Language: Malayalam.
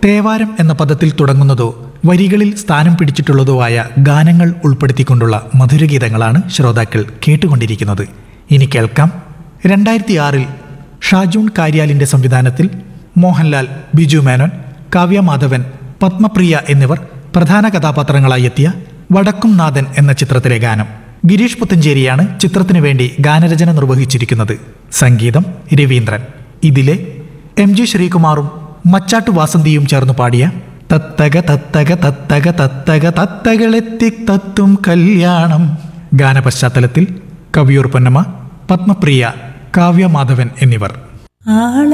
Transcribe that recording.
തേവാരം എന്ന പദത്തിൽ തുടങ്ങുന്നതോ വരികളിൽ സ്ഥാനം പിടിച്ചിട്ടുള്ളതോ ആയ ഗാനങ്ങൾ ഉൾപ്പെടുത്തിക്കൊണ്ടുള്ള മധുരഗീതങ്ങളാണ് ശ്രോതാക്കൾ കേട്ടുകൊണ്ടിരിക്കുന്നത് ഇനി കേൾക്കാം രണ്ടായിരത്തി ആറിൽ ഷാജൂൺ കാര്യാലിന്റെ സംവിധാനത്തിൽ മോഹൻലാൽ ബിജു മേനോൻ കാവ്യ മാധവൻ പത്മപ്രിയ എന്നിവർ പ്രധാന കഥാപാത്രങ്ങളായി എത്തിയ വടക്കും നാഥൻ എന്ന ചിത്രത്തിലെ ഗാനം ഗിരീഷ് പുത്തഞ്ചേരിയാണ് ചിത്രത്തിനു വേണ്ടി ഗാനരചന നിർവഹിച്ചിരിക്കുന്നത് സംഗീതം രവീന്ദ്രൻ ഇതിലെ എം ജി ശ്രീകുമാറും മച്ചാട്ടു വാസന്തിയും ചേർന്ന് പാടിയ തത്തക തത്തക തത്തക തത്തക തത്തകളെത്തി തത്തും കല്യാണം ഗാനപശ്ചാത്തലത്തിൽ കവിയൂർ പൊന്നമ്മ പത്മപ്രിയ കാവ്യ മാധവൻ എന്നിവർ ആള